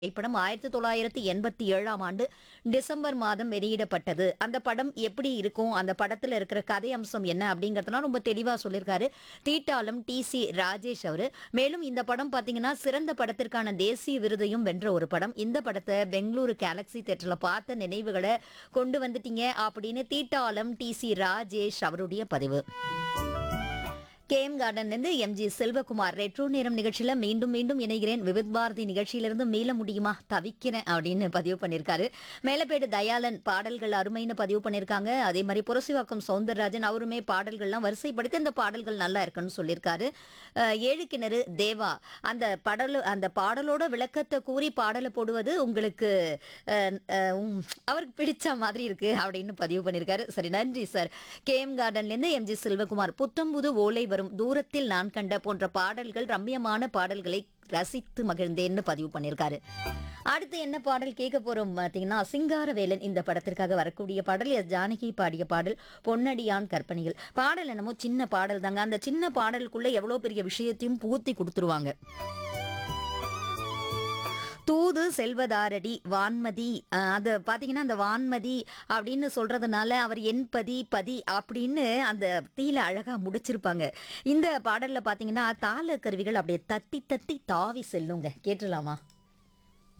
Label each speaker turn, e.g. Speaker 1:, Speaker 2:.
Speaker 1: இப்படம் ஆயிரத்தி தொள்ளாயிரத்தி எண்பத்தி ஏழாம் ஆண்டு டிசம்பர் மாதம் வெளியிடப்பட்டது அந்த படம் எப்படி இருக்கும் அந்த படத்துல இருக்கிற கதை அம்சம் என்ன அப்படிங்கறதெல்லாம் ரொம்ப தெளிவா சொல்லியிருக்காரு தீட்டாளம் டி சி ராஜேஷ் அவரு மேலும் இந்த படம் பாத்தீங்கன்னா சிறந்த படத்திற்கான தேசிய விருதையும் வென்ற ஒரு படம் இந்த படத்தை பெங்களூரு கேலக்ஸி தேட்டர்ல பார்த்த நினைவுகளை கொண்டு வந்துட்டீங்க அப்படின்னு தீட்டாளம் டி சி ராஜேஷ் அவருடைய பதிவு கேஎம் கார்டன் இருந்து எம்ஜி செல்வகுமார் ரெட்ரோ நேரம் நிகழ்ச்சியில மீண்டும் மீண்டும் இணைகிறேன் விவித் பாரதி நிகழ்ச்சியிலிருந்து மீள முடியுமா தவிக்கிறேன் அப்படின்னு பதிவு பண்ணியிருக்காரு மேலப்பேடு தயாளன் பாடல்கள் அருமைன்னு பதிவு பண்ணியிருக்காங்க அதே மாதிரி புரசிவாக்கம் சவுந்தரராஜன் அவருமே பாடல்கள்லாம் வரிசைப்படுத்தி அந்த பாடல்கள் நல்லா இருக்குன்னு சொல்லியிருக்காரு அஹ், ஏழு கிணறு தேவா அந்த படல் அந்த பாடலோட விளக்கத்தை கூறி பாடலை போடுவது உங்களுக்கு அஹ், அஹ், உம், அவருக்கு பிடிச்ச மாதிரி இருக்கு அப்படின்னு பதிவு பண்ணியிருக்காரு சரி நன்றி சார் கேஎம் கார்டன்ல இருந்து எம்ஜி செல்வகுமார் புத்தம்புது ஓலை வரும் தூரத்தில் நான் கண்ட போன்ற பாடல்கள் ரம்மியமான பாடல்களை ரசித்து மகிழ்ந்தேன்னு பதிவு பண்ணியிருக்காரு அடுத்து என்ன பாடல் கேட்க போறோம் பார்த்தீங்கன்னா சிங்காரவேலன் இந்த படத்திற்காக வரக்கூடிய பாடல் எஸ் ஜானகி பாடிய பாடல் பொன்னடியான் கற்பனைகள் பாடல் என்னமோ சின்ன பாடல் தாங்க அந்த சின்ன பாடலுக்குள்ள எவ்வளவு பெரிய விஷயத்தையும் பூத்தி கொடுத்துருவாங்க தூது செல்வதாரடி வான்மதி அஹ், அது பாத்தீங்கன்னா அந்த வான்மதி அப்படின்னு சொல்றதுனால அவர் என் பதி பதி அப்படின்னு அந்த தீல அழகா முடிச்சிருப்பாங்க இந்த பாடல்ல பாத்தீங்கன்னா தாள கருவிகள் அப்படியே தட்டி தட்டி தாவி செல்லுங்க கேட்டுலாமா